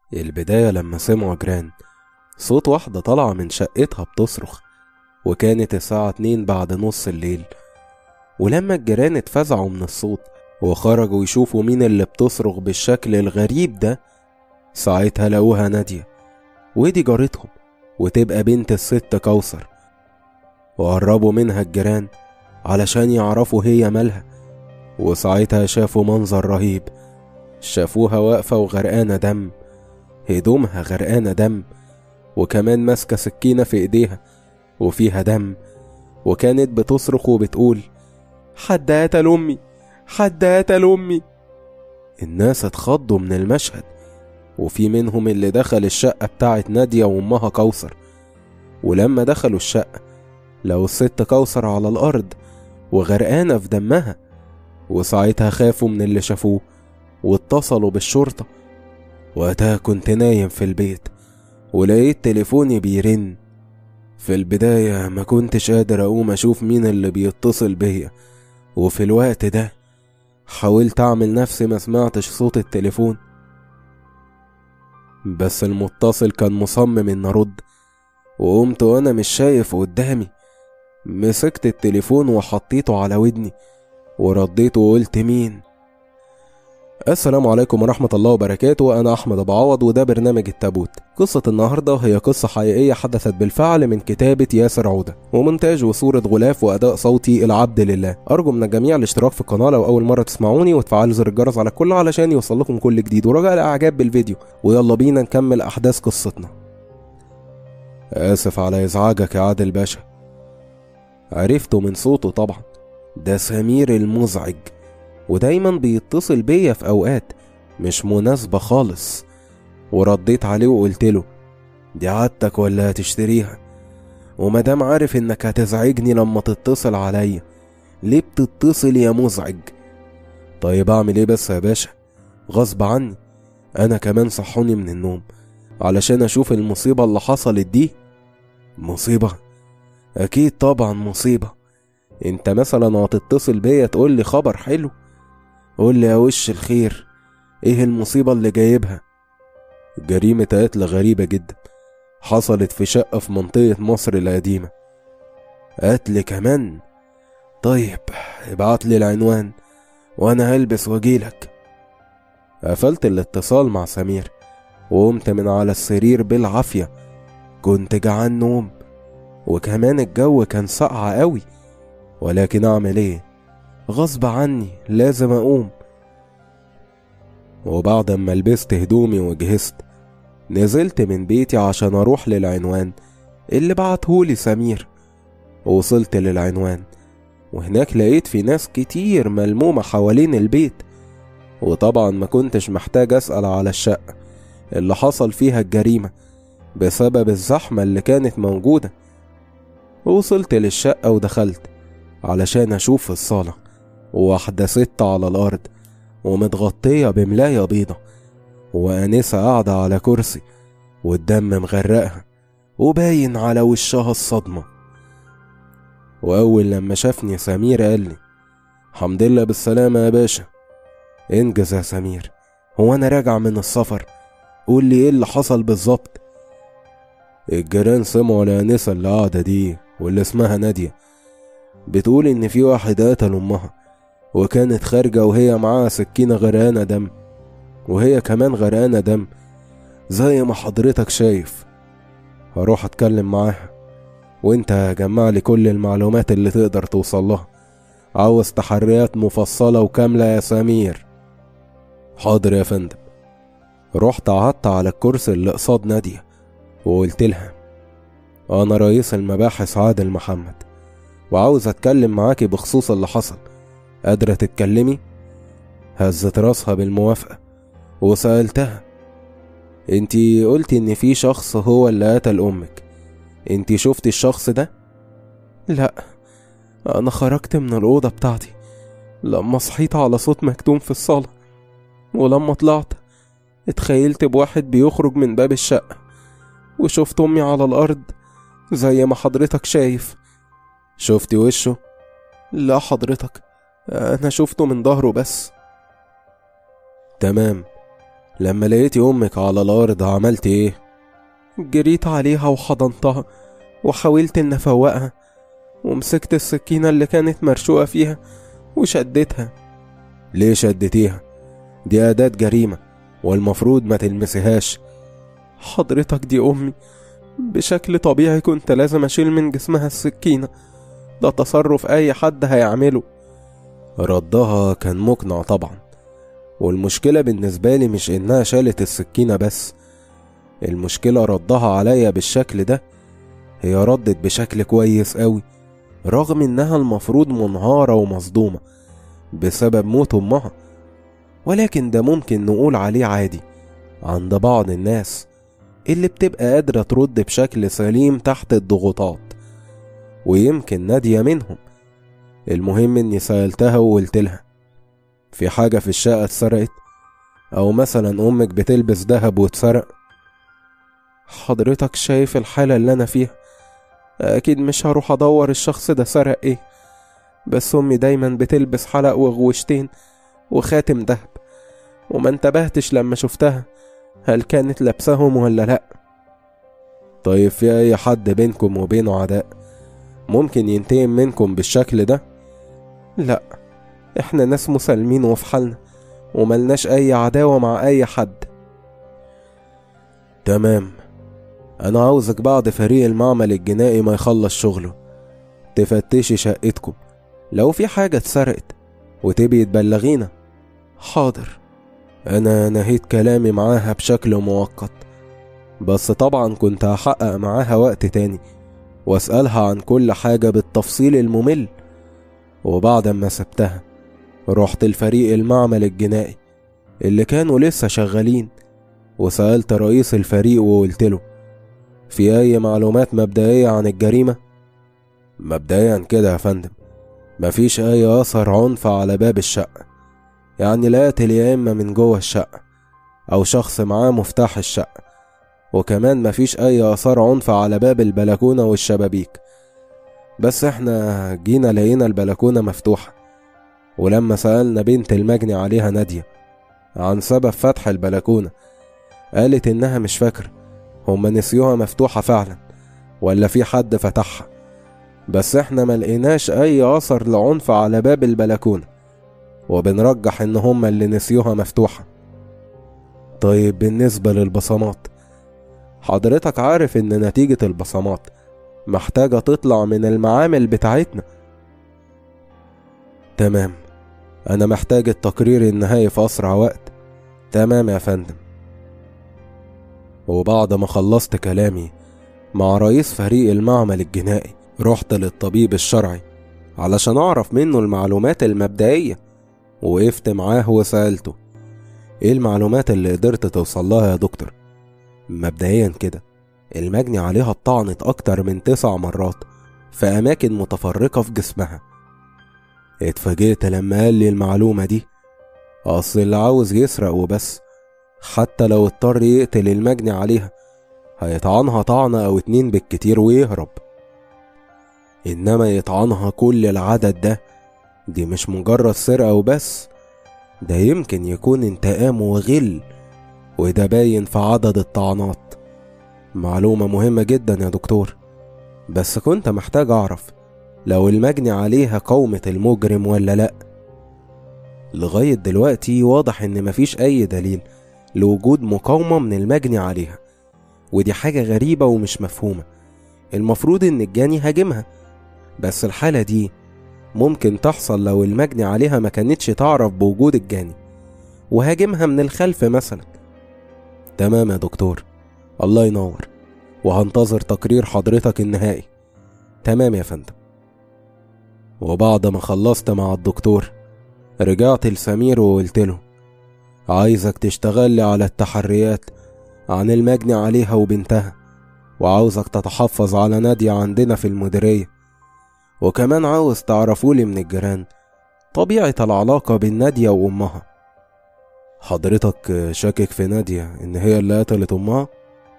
البداية لما سمعوا جيران صوت واحدة طالعة من شقتها بتصرخ وكانت الساعة اتنين بعد نص الليل ولما الجيران اتفزعوا من الصوت وخرجوا يشوفوا مين اللي بتصرخ بالشكل الغريب ده ساعتها لقوها نادية ودي جارتهم وتبقى بنت الست كوثر وقربوا منها الجيران علشان يعرفوا هي مالها وساعتها شافوا منظر رهيب شافوها واقفة وغرقانة دم هدومها غرقانة دم وكمان ماسكة سكينة في ايديها وفيها دم وكانت بتصرخ وبتقول حد قتل أمي حد قتل أمي الناس اتخضوا من المشهد وفي منهم اللي دخل الشقة بتاعت نادية وأمها كوثر ولما دخلوا الشقة لقوا الست كوثر على الأرض وغرقانة في دمها وساعتها خافوا من اللي شافوه واتصلوا بالشرطة وقتها كنت نايم في البيت ولقيت تليفوني بيرن في البداية ما كنتش قادر أقوم أشوف مين اللي بيتصل بيا وفي الوقت ده حاولت أعمل نفسي ما سمعتش صوت التليفون بس المتصل كان مصمم إن أرد وقمت وأنا مش شايف قدامي مسكت التليفون وحطيته على ودني ورديت وقلت مين السلام عليكم ورحمة الله وبركاته أنا أحمد أبو عوض وده برنامج التابوت قصة النهاردة هي قصة حقيقية حدثت بالفعل من كتابة ياسر عودة ومونتاج وصورة غلاف وأداء صوتي العبد لله أرجو من الجميع الاشتراك في القناة لو أول مرة تسمعوني وتفعلوا زر الجرس على الكل علشان يوصل لكم كل جديد ورجاء الإعجاب بالفيديو ويلا بينا نكمل أحداث قصتنا آسف على إزعاجك يا عادل باشا عرفته من صوته طبعا ده سمير المزعج ودايما بيتصل بيا في أوقات مش مناسبة خالص ورديت عليه وقلت له دي عادتك ولا هتشتريها ومادام عارف انك هتزعجني لما تتصل عليا ليه بتتصل يا مزعج طيب اعمل ايه بس يا باشا غصب عني انا كمان صحوني من النوم علشان اشوف المصيبة اللي حصلت دي مصيبة اكيد طبعا مصيبة انت مثلا هتتصل بيا تقول لي خبر حلو قول لي يا وش الخير ايه المصيبة اللي جايبها جريمة قتل غريبة جدا حصلت في شقة في منطقة مصر القديمة قتل كمان طيب ابعت لي العنوان وانا هلبس واجيلك قفلت الاتصال مع سمير وقمت من على السرير بالعافية كنت جعان نوم وكمان الجو كان ساقع قوي ولكن اعمل ايه غصب عني لازم اقوم وبعد ما لبست هدومي وجهزت نزلت من بيتي عشان اروح للعنوان اللي بعتهولي سمير وصلت للعنوان وهناك لقيت في ناس كتير ملمومة حوالين البيت وطبعا ما كنتش محتاج اسأل على الشقة اللي حصل فيها الجريمة بسبب الزحمة اللي كانت موجودة وصلت للشقة ودخلت علشان أشوف الصالة واحدة ست على الأرض ومتغطية بملاية بيضة وأنسة قاعدة على كرسي والدم مغرقها وباين على وشها الصدمة وأول لما شافني سمير قال لي حمد لله بالسلامة يا باشا انجز يا سمير هو أنا راجع من السفر قول لي ايه اللي حصل بالظبط الجيران سمعوا الأنسة اللي قاعدة دي واللي اسمها نادية بتقول إن في واحد قتل أمها وكانت خارجة وهي معاها سكينة غرقانة دم وهي كمان غرقانة دم زي ما حضرتك شايف هروح أتكلم معاها وانت جمع لي كل المعلومات اللي تقدر توصل لها عاوز تحريات مفصلة وكاملة يا سمير حاضر يا فندم رحت قعدت على الكرسي اللي قصاد نادية وقلت لها أنا رئيس المباحث عادل محمد وعاوز أتكلم معاكي بخصوص اللي حصل قادرة تتكلمي؟ هزت راسها بالموافقة وسألتها انتي قلتي ان في شخص هو اللي قتل امك انتي شفتي الشخص ده؟ لا انا خرجت من الأوضة بتاعتي لما صحيت على صوت مكتوم في الصالة ولما طلعت اتخيلت بواحد بيخرج من باب الشقة وشفت أمي على الأرض زي ما حضرتك شايف شفتي وشه؟ لا حضرتك أنا شفته من ظهره بس تمام لما لقيتي أمك على الأرض عملت إيه؟ جريت عليها وحضنتها وحاولت إن أفوقها ومسكت السكينة اللي كانت مرشوقة فيها وشدتها ليه شدتيها؟ دي أداة جريمة والمفروض ما تلمسيهاش حضرتك دي أمي بشكل طبيعي كنت لازم أشيل من جسمها السكينة ده تصرف أي حد هيعمله ردها كان مقنع طبعا والمشكلة بالنسبة لي مش إنها شالت السكينة بس المشكلة ردها عليا بالشكل ده هي ردت بشكل كويس قوي رغم إنها المفروض منهارة ومصدومة بسبب موت أمها ولكن ده ممكن نقول عليه عادي عند بعض الناس اللي بتبقى قادرة ترد بشكل سليم تحت الضغوطات ويمكن نادية منهم المهم اني سألتها وقلت لها في حاجة في الشقة اتسرقت او مثلا امك بتلبس دهب واتسرق حضرتك شايف الحالة اللي أنا فيها أكيد مش هروح أدور الشخص ده سرق إيه بس أمي دايما بتلبس حلق وغوشتين وخاتم دهب وما انتبهتش لما شفتها هل كانت لابساهم ولا لأ طيب في أي حد بينكم وبينه عداء ممكن ينتقم منكم بالشكل ده؟ لأ إحنا ناس مسالمين وفي حالنا وملناش أي عداوة مع أي حد تمام أنا عاوزك بعد فريق المعمل الجنائي ما يخلص شغله تفتشي شقتكم لو في حاجة اتسرقت وتبي تبلغينا حاضر أنا نهيت كلامي معاها بشكل مؤقت بس طبعا كنت هحقق معاها وقت تاني واسألها عن كل حاجة بالتفصيل الممل وبعد ما سبتها رحت الفريق المعمل الجنائي اللي كانوا لسه شغالين وسألت رئيس الفريق وقلت له في أي معلومات مبدئية عن الجريمة؟ مبدئيا كده يا فندم مفيش أي أثر عنف على باب الشقة يعني لا قاتل يا إما من جوه الشقة أو شخص معاه مفتاح الشقة وكمان مفيش أي آثار عنف على باب البلكونة والشبابيك بس احنا جينا لقينا البلكونة مفتوحة ولما سألنا بنت المجني عليها نادية عن سبب فتح البلكونة قالت إنها مش فاكرة هما نسيوها مفتوحة فعلا ولا في حد فتحها بس احنا ملقيناش أي أثر لعنف على باب البلكونة وبنرجح إن هما اللي نسيوها مفتوحة طيب بالنسبة للبصمات حضرتك عارف إن نتيجة البصمات محتاجة تطلع من المعامل بتاعتنا تمام أنا محتاج التقرير النهائي في أسرع وقت تمام يا فندم وبعد ما خلصت كلامي مع رئيس فريق المعمل الجنائي رحت للطبيب الشرعي علشان أعرف منه المعلومات المبدئية وقفت معاه وسألته إيه المعلومات اللي قدرت توصل لها يا دكتور مبدئيا كده المجني عليها اتطعنت أكتر من تسع مرات في أماكن متفرقة في جسمها اتفاجئت لما قال لي المعلومة دي أصل اللي عاوز يسرق وبس حتى لو اضطر يقتل المجني عليها هيطعنها طعنة أو اتنين بالكتير ويهرب إنما يطعنها كل العدد ده دي مش مجرد سرقة وبس ده يمكن يكون انتقام وغل وده باين في عدد الطعنات معلومة مهمة جدا يا دكتور بس كنت محتاج أعرف لو المجني عليها قومة المجرم ولا لأ لغاية دلوقتي واضح إن مفيش أي دليل لوجود مقاومة من المجني عليها ودي حاجة غريبة ومش مفهومة المفروض إن الجاني هاجمها بس الحالة دي ممكن تحصل لو المجني عليها ما كانتش تعرف بوجود الجاني وهاجمها من الخلف مثلا تمام يا دكتور الله ينور وهنتظر تقرير حضرتك النهائي تمام يا فندم وبعد ما خلصت مع الدكتور رجعت لسمير وقلت له عايزك تشتغل لي على التحريات عن المجني عليها وبنتها وعاوزك تتحفظ على نادية عندنا في المديرية وكمان عاوز تعرفولي من الجيران طبيعة العلاقة بين نادية وأمها حضرتك شاكك في نادية إن هي اللي قتلت أمها؟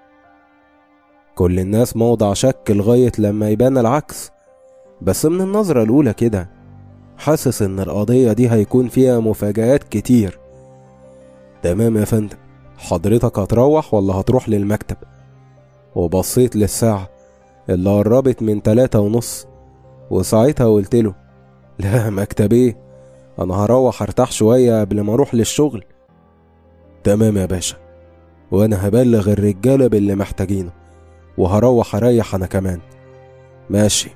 كل الناس موضع شك لغاية لما يبان العكس بس من النظرة الأولى كده حاسس إن القضية دي هيكون فيها مفاجآت كتير تمام يا فندم حضرتك هتروح ولا هتروح للمكتب وبصيت للساعة اللي قربت من تلاتة ونص وساعتها قلت له لا مكتب ايه انا هروح ارتاح شوية قبل ما اروح للشغل تمام يا باشا وانا هبلغ الرجالة باللي محتاجينه وهروح اريح انا كمان ماشي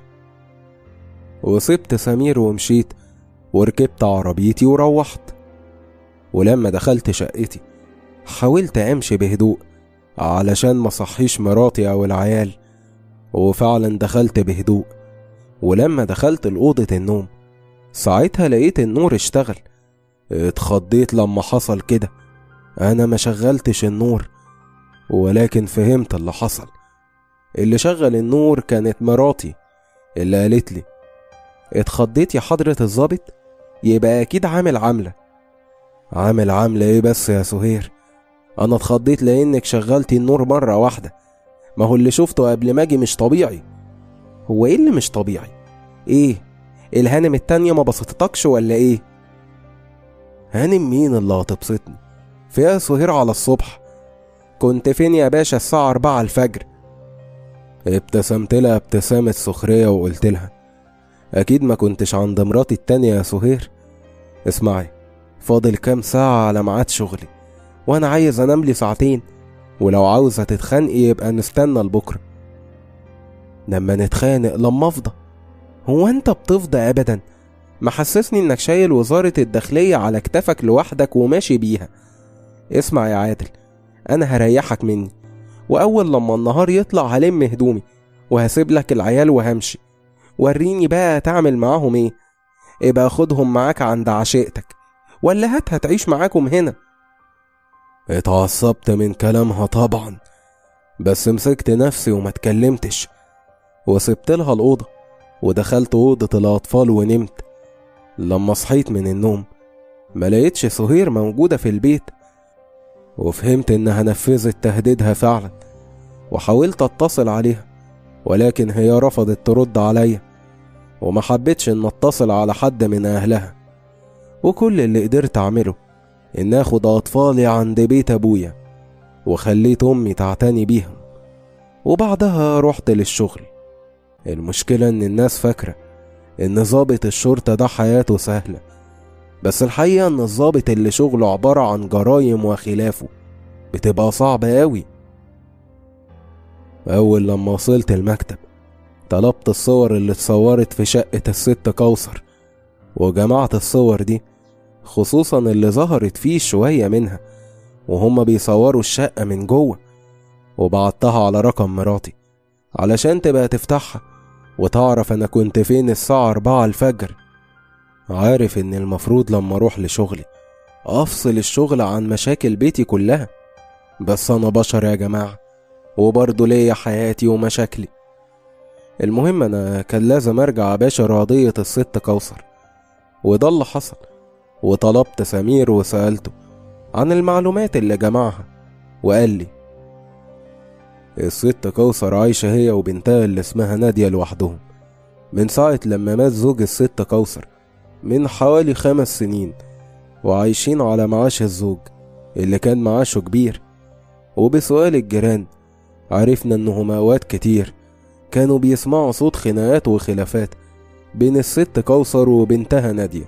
وسبت سمير ومشيت وركبت عربيتي وروحت ولما دخلت شقتي حاولت امشي بهدوء علشان ما صحيش مراتي او العيال وفعلا دخلت بهدوء ولما دخلت الأوضة النوم ساعتها لقيت النور اشتغل اتخضيت لما حصل كده انا ما شغلتش النور ولكن فهمت اللي حصل اللي شغل النور كانت مراتي اللي قالت لي اتخضيت يا حضرة الظابط يبقى اكيد عامل عاملة عامل عاملة ايه بس يا سهير انا اتخضيت لانك شغلتي النور مرة واحدة ما هو اللي شفته قبل ما اجي مش طبيعي هو ايه اللي مش طبيعي ايه الهانم التانية ما بسطتكش ولا ايه هانم مين اللي هتبسطني فيها سهير على الصبح كنت فين يا باشا الساعة أربعة الفجر ابتسمت لها ابتسامة سخرية وقلت لها أكيد ما كنتش عند مراتي التانية يا سهير اسمعي فاضل كام ساعة على ميعاد شغلي وأنا عايز أنام لي ساعتين ولو عاوزة تتخانقي يبقى نستنى لبكرة لما نتخانق لما أفضى هو أنت بتفضى أبدا محسسني إنك شايل وزارة الداخلية على كتفك لوحدك وماشي بيها اسمع يا عادل أنا هريحك مني وأول لما النهار يطلع هلم هدومي وهسيب لك العيال وهمشي وريني بقى هتعمل معاهم ايه ابقى خدهم معاك عند عشيقتك ولا هات هتعيش معاكم هنا اتعصبت من كلامها طبعا بس مسكت نفسي وما اتكلمتش وسبت لها الأوضة ودخلت أوضة الأطفال ونمت لما صحيت من النوم ما لقيتش سهير موجودة في البيت وفهمت إنها نفذت تهديدها فعلا وحاولت أتصل عليها ولكن هي رفضت ترد عليا وما حبيتش إن أتصل على حد من أهلها وكل اللي قدرت أعمله إن آخد أطفالي عند بيت أبويا وخليت أمي تعتني بيهم وبعدها رحت للشغل المشكلة إن الناس فاكرة إن ضابط الشرطة ده حياته سهلة بس الحقيقة إن الضابط اللي شغله عبارة عن جرايم وخلافه بتبقى صعبة أوي أول لما وصلت المكتب طلبت الصور اللي اتصورت في شقة الست كوثر وجمعت الصور دي خصوصا اللي ظهرت فيه شوية منها وهما بيصوروا الشقة من جوه وبعتها على رقم مراتي علشان تبقى تفتحها وتعرف أنا كنت فين الساعة أربعة الفجر عارف إن المفروض لما أروح لشغلي أفصل الشغل عن مشاكل بيتي كلها بس أنا بشر يا جماعة وبرضه ليا حياتي ومشاكلي المهم أنا كان لازم أرجع أباشر قضية الست كوثر وده اللي حصل وطلبت سمير وسألته عن المعلومات اللي جمعها وقال لي الست كوثر عايشة هي وبنتها اللي اسمها نادية لوحدهم من ساعة لما مات زوج الست كوثر من حوالي خمس سنين وعايشين على معاش الزوج اللي كان معاشه كبير وبسؤال الجيران عرفنا انهم اوقات كتير كانوا بيسمعوا صوت خناقات وخلافات بين الست كوثر وبنتها نادية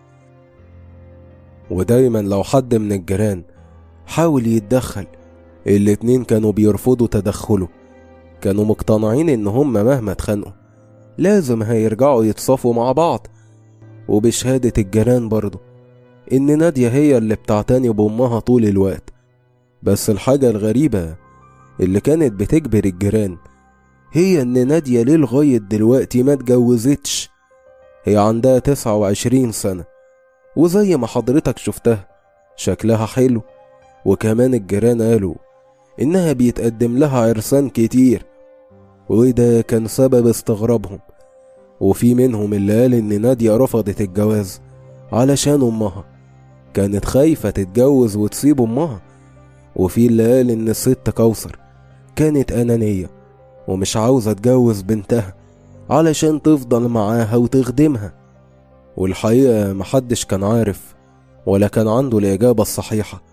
ودايما لو حد من الجيران حاول يتدخل الاتنين كانوا بيرفضوا تدخله كانوا مقتنعين ان هما مهما اتخانقوا لازم هيرجعوا يتصافوا مع بعض وبشهادة الجيران برضه إن نادية هي اللي بتعتني بأمها طول الوقت بس الحاجة الغريبة اللي كانت بتجبر الجيران هي إن نادية ليه لغاية دلوقتي ما اتجوزتش هي عندها تسعة وعشرين سنة وزي ما حضرتك شفتها شكلها حلو وكمان الجيران قالوا إنها بيتقدم لها عرسان كتير وده كان سبب استغرابهم وفي منهم اللي قال إن نادية رفضت الجواز علشان أمها كانت خايفة تتجوز وتسيب أمها وفي اللي قال إن الست كوثر كانت أنانية ومش عاوزة تجوز بنتها علشان تفضل معاها وتخدمها والحقيقة محدش كان عارف ولا كان عنده الإجابة الصحيحة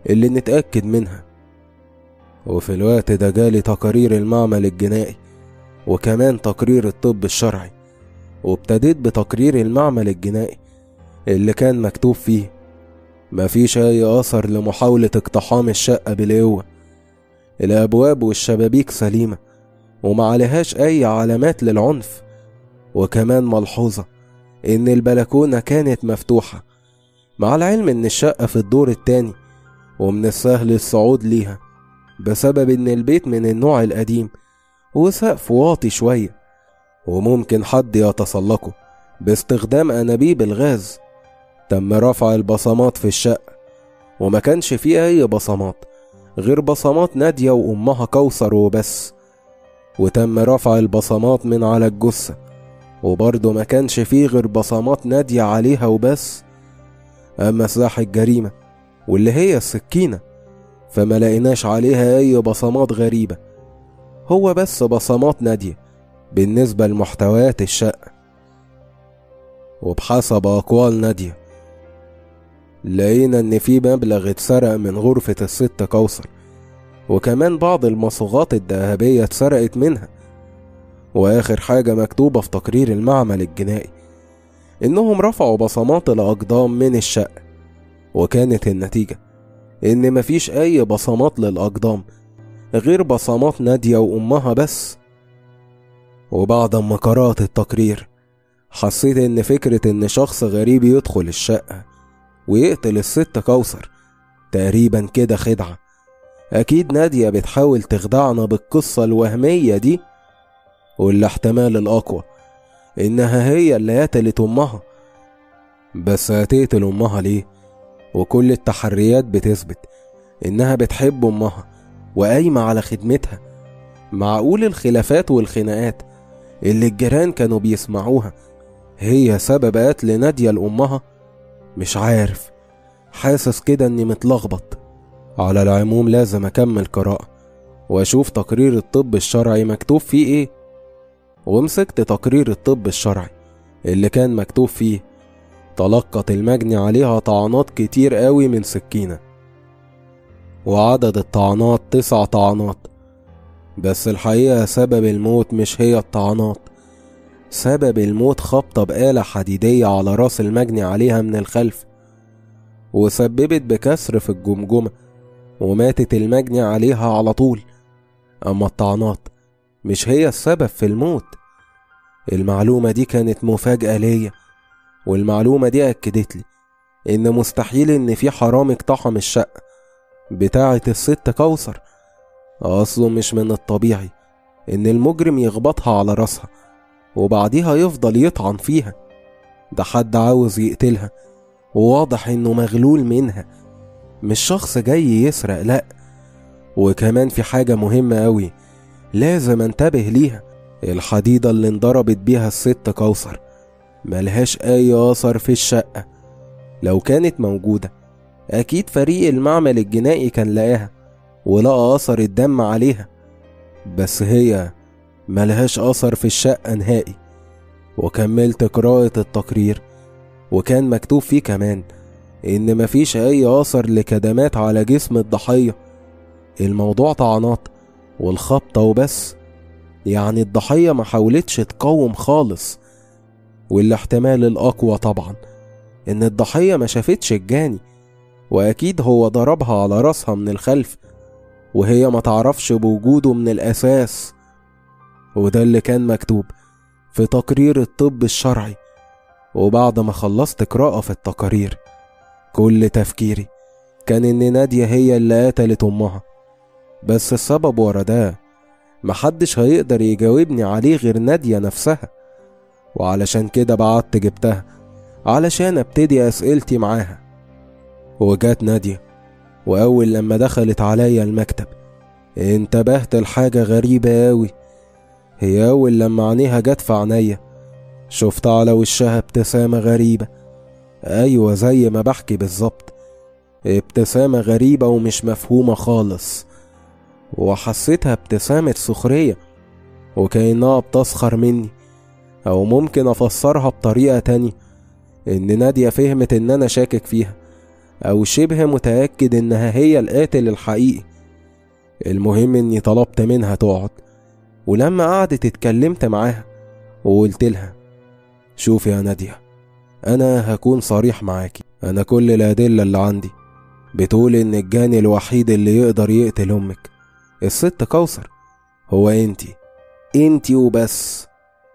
اللي نتأكد منها وفي الوقت ده جالي تقارير المعمل الجنائي وكمان تقرير الطب الشرعي وابتديت بتقرير المعمل الجنائي اللي كان مكتوب فيه مفيش أي أثر لمحاولة اقتحام الشقة بالقوة الأبواب والشبابيك سليمة وما عليهاش أي علامات للعنف وكمان ملحوظة إن البلكونة كانت مفتوحة مع العلم إن الشقة في الدور التاني ومن السهل الصعود ليها بسبب إن البيت من النوع القديم وسقف واطي شوية وممكن حد يتسلقه باستخدام أنابيب الغاز تم رفع البصمات في الشقة وما كانش فيه أي بصمات غير بصمات نادية وأمها كوثر وبس وتم رفع البصمات من على الجثة وبرضه ما كانش فيه غير بصمات نادية عليها وبس أما سلاح الجريمة واللي هي السكينة فما لقيناش عليها أي بصمات غريبة هو بس بصمات نادية بالنسبة لمحتويات الشقة وبحسب أقوال نادية لقينا إن في مبلغ اتسرق من غرفة الست كوثر وكمان بعض المصاغات الذهبية اتسرقت منها وآخر حاجة مكتوبة في تقرير المعمل الجنائي إنهم رفعوا بصمات الأقدام من الشقة وكانت النتيجة إن مفيش أي بصمات للأقدام غير بصمات نادية وأمها بس وبعد ما قرأت التقرير حسيت إن فكرة إن شخص غريب يدخل الشقة ويقتل الست كوثر تقريبا كده خدعة أكيد نادية بتحاول تخدعنا بالقصة الوهمية دي والاحتمال الأقوى إنها هي اللي قتلت أمها بس هتقتل أمها ليه؟ وكل التحريات بتثبت إنها بتحب أمها وقايمة على خدمتها معقول الخلافات والخناقات اللي الجيران كانوا بيسمعوها هي سبب قتل نادية لأمها مش عارف حاسس كده إني متلخبط على العموم لازم أكمل قراءة وأشوف تقرير الطب الشرعي مكتوب فيه إيه ومسكت تقرير الطب الشرعي اللي كان مكتوب فيه تلقت المجني عليها طعنات كتير قوي من سكينة وعدد الطعنات تسع طعنات بس الحقيقة سبب الموت مش هي الطعنات سبب الموت خبطة بآلة حديدية على راس المجني عليها من الخلف وسببت بكسر في الجمجمة وماتت المجني عليها على طول أما الطعنات مش هي السبب في الموت المعلومة دي كانت مفاجأة ليا والمعلومة دي أكدت لي إن مستحيل إن في حرامي اقتحم الشقة بتاعة الست كوثر أصله مش من الطبيعي إن المجرم يخبطها على راسها وبعديها يفضل يطعن فيها ده حد عاوز يقتلها وواضح إنه مغلول منها مش شخص جاي يسرق لأ وكمان في حاجة مهمة أوي لازم انتبه ليها الحديدة اللي انضربت بيها الست كوثر ملهاش أي أثر في الشقة لو كانت موجودة أكيد فريق المعمل الجنائي كان لقاها ولقى أثر الدم عليها بس هي ملهاش أثر في الشقة نهائي وكملت قراءة التقرير وكان مكتوب فيه كمان إن مفيش أي أثر لكدمات على جسم الضحية الموضوع طعنات والخبطة وبس يعني الضحية ما حاولتش تقاوم خالص والاحتمال الأقوى طبعا إن الضحية ما شافتش الجاني وأكيد هو ضربها على راسها من الخلف وهي ما تعرفش بوجوده من الأساس وده اللي كان مكتوب في تقرير الطب الشرعي وبعد ما خلصت قراءة في التقارير كل تفكيري كان إن نادية هي اللي قتلت أمها بس السبب ورا ده محدش هيقدر يجاوبني عليه غير نادية نفسها وعلشان كده بعت جبتها علشان ابتدي أسئلتي معاها وجات نادية وأول لما دخلت عليا المكتب انتبهت لحاجة غريبة أوي هي أول لما عينيها جت في عينيا شفت على وشها ابتسامة غريبة أيوة زي ما بحكي بالظبط ابتسامة غريبة ومش مفهومة خالص وحسيتها ابتسامة سخرية وكأنها بتسخر مني أو ممكن أفسرها بطريقة تانية إن نادية فهمت إن أنا شاكك فيها أو شبه متأكد إنها هي القاتل الحقيقي المهم إني طلبت منها تقعد ولما قعدت اتكلمت معاها وقلت لها شوفي يا نادية أنا هكون صريح معاكي أنا كل الأدلة اللي عندي بتقول إن الجاني الوحيد اللي يقدر يقتل أمك الست كوثر هو انتي انتي وبس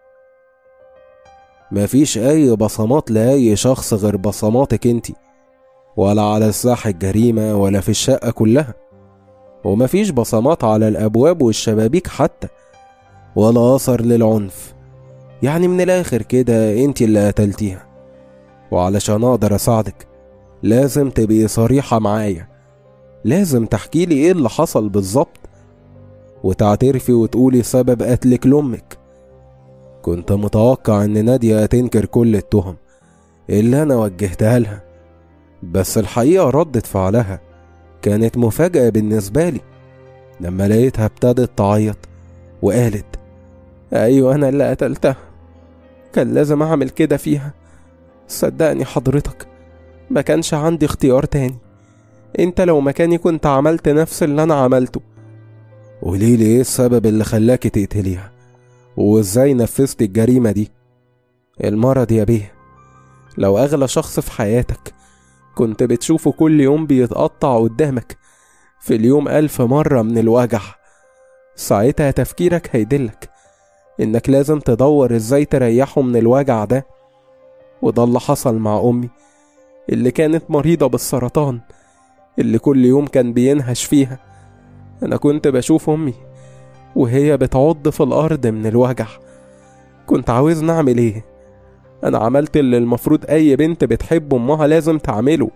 مفيش أي بصمات لأي شخص غير بصماتك انتي ولا على ساح الجريمة ولا في الشقة كلها ومفيش بصمات على الأبواب والشبابيك حتى ولا أثر للعنف يعني من الآخر كده انتي اللي قتلتيها وعلشان أقدر أساعدك لازم تبقي صريحة معايا لازم تحكيلي ايه اللي حصل بالظبط وتعترفي وتقولي سبب قتلك لأمك كنت متوقع إن نادية هتنكر كل التهم اللي أنا وجهتها لها بس الحقيقة ردة فعلها كانت مفاجأة بالنسبة لي لما لقيتها ابتدت تعيط وقالت أيوة أنا اللي قتلتها كان لازم أعمل كده فيها صدقني حضرتك ما كانش عندي اختيار تاني انت لو مكاني كنت عملت نفس اللي انا عملته قوليلي ايه السبب اللي خلاكي تقتليها وازاي نفذت الجريمة دي المرض يا بيه لو أغلى شخص في حياتك كنت بتشوفه كل يوم بيتقطع قدامك في اليوم ألف مرة من الوجع ساعتها تفكيرك هيدلك إنك لازم تدور إزاي تريحه من الوجع ده وده اللي حصل مع أمي اللي كانت مريضة بالسرطان اللي كل يوم كان بينهش فيها أنا كنت بشوف أمي وهي بتعض في الأرض من الوجع كنت عاوز نعمل إيه أنا عملت اللي المفروض أي بنت بتحب أمها لازم تعمله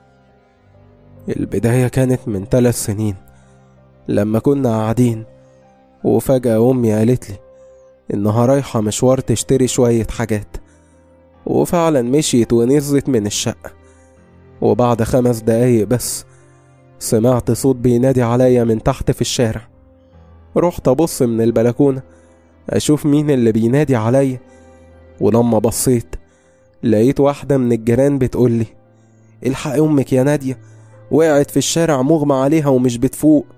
البداية كانت من ثلاث سنين لما كنا قاعدين وفجأة أمي قالت لي إنها رايحة مشوار تشتري شوية حاجات وفعلا مشيت ونزلت من الشقة وبعد خمس دقايق بس سمعت صوت بينادي عليا من تحت في الشارع رحت أبص من البلكونة أشوف مين اللي بينادي عليا ولما بصيت لقيت واحدة من الجيران بتقولي الحق أمك يا نادية وقعت في الشارع مغمى عليها ومش بتفوق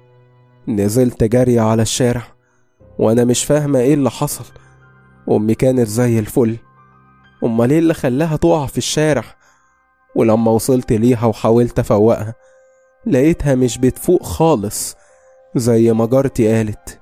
نزلت جري على الشارع وأنا مش فاهمة إيه اللي حصل أمي كانت زي الفل أمال إيه اللي خلاها تقع في الشارع ولما وصلت ليها وحاولت أفوقها لقيتها مش بتفوق خالص زي ما جارتي قالت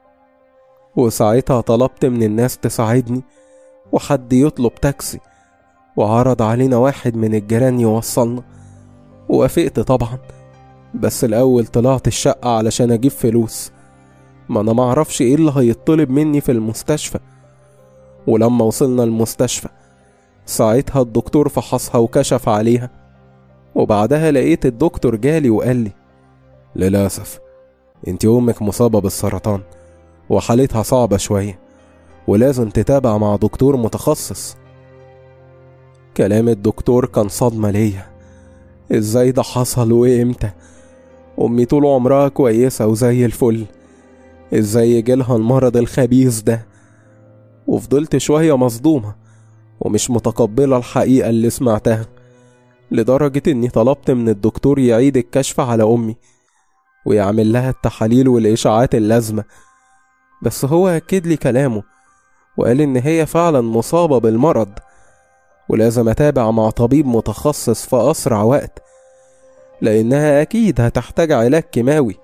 وساعتها طلبت من الناس تساعدني وحد يطلب تاكسي وعرض علينا واحد من الجيران يوصلنا ووافقت طبعا بس الأول طلعت الشقة علشان أجيب فلوس ما أنا معرفش إيه اللي هيطلب مني في المستشفى ولما وصلنا المستشفى ساعتها الدكتور فحصها وكشف عليها وبعدها لقيت الدكتور جالي وقال لي للأسف انت أمك مصابة بالسرطان وحالتها صعبة شوية ولازم تتابع مع دكتور متخصص كلام الدكتور كان صدمة ليا ازاي ده حصل وامتى امي طول عمرها كويسة وزي الفل ازاي يجيلها المرض الخبيث ده وفضلت شوية مصدومة ومش متقبلة الحقيقة اللي سمعتها لدرجة إني طلبت من الدكتور يعيد الكشف على أمي ويعمل لها التحاليل والإشاعات اللازمة بس هو أكد لي كلامه وقال إن هي فعلا مصابة بالمرض ولازم أتابع مع طبيب متخصص في أسرع وقت لأنها أكيد هتحتاج علاج كيماوي